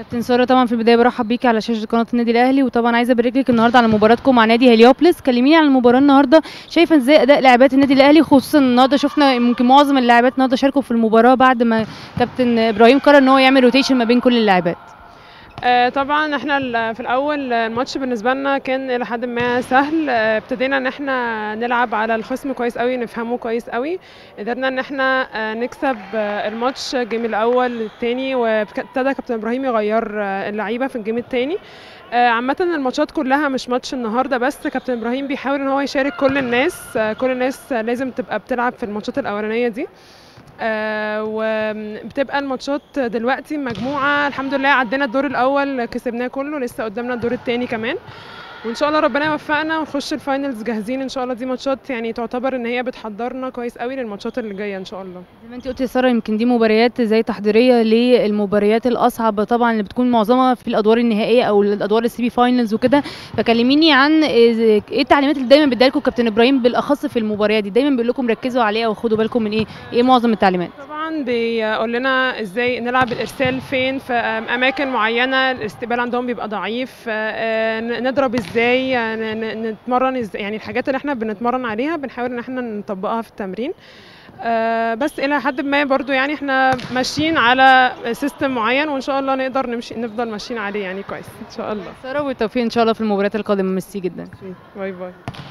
كابتن ساره طبعا في البدايه برحب بيكي على شاشه قناه النادي الاهلي وطبعا عايزه ابارك لك النهارده على مباراتكم مع نادي هليوبلس كلميني عن المباراه النهارده شايفه ازاي اداء لاعبات النادي الاهلي خصوصا النهارده شفنا يمكن معظم اللاعبات النهارده شاركوا في المباراه بعد ما كابتن ابراهيم قرر ان هو يعمل روتيشن ما بين كل اللاعبات آه، طبعا احنا ال- في الاول آه، الماتش بالنسبه لنا كان الى حد ما سهل آه، ابتدينا ان احنا نلعب على الخصم كويس قوي نفهمه كويس قوي قدرنا ان احنا آه، نكسب آه، الماتش الجيم الاول الثاني وابتدى كابتن ابراهيم يغير آه، اللعيبه في الجيم الثاني عامة الماتشات كلها مش ماتش النهارده بس كابتن ابراهيم بيحاول ان هو يشارك كل الناس آه، كل الناس آه، لازم تبقى بتلعب في الماتشات الاولانيه دي آه، وبتبقى الماتشات دلوقتي مجموعة الحمد لله عدينا الدور الأول كسبناه كله لسه قدامنا الدور التاني كمان وإن شاء الله ربنا يوفقنا ونخش الفاينلز جاهزين إن شاء الله دي ماتشات يعني تعتبر إن هي بتحضرنا كويس قوي للماتشات اللي جاية إن شاء الله زي ما انت قلتي يا ساره يمكن دي مباريات زي تحضيريه للمباريات الاصعب طبعا اللي بتكون معظمها في الادوار النهائيه او الادوار السيمي فاينلز وكده فكلميني عن ايه التعليمات اللي دايما بيديها لكم كابتن ابراهيم بالاخص في المباريات دي دايما بيقول لكم ركزوا عليها وخدوا بالكم من ايه ايه معظم التعليمات طبعا بيقول لنا ازاي نلعب الارسال فين في اماكن معينه الاستقبال عندهم بيبقى ضعيف آه، نضرب ازاي آه، ن- ن- نتمرن ازاي يعني الحاجات اللي احنا بنتمرن عليها بنحاول ان احنا نطبقها في التمرين آه، بس الى حد ما برضو يعني احنا ماشيين على سيستم معين وان شاء الله نقدر نمشي نفضل ماشيين عليه يعني كويس ان شاء الله ساره والتوفيق ان شاء الله في المباريات القادمه ميرسي جدا باي باي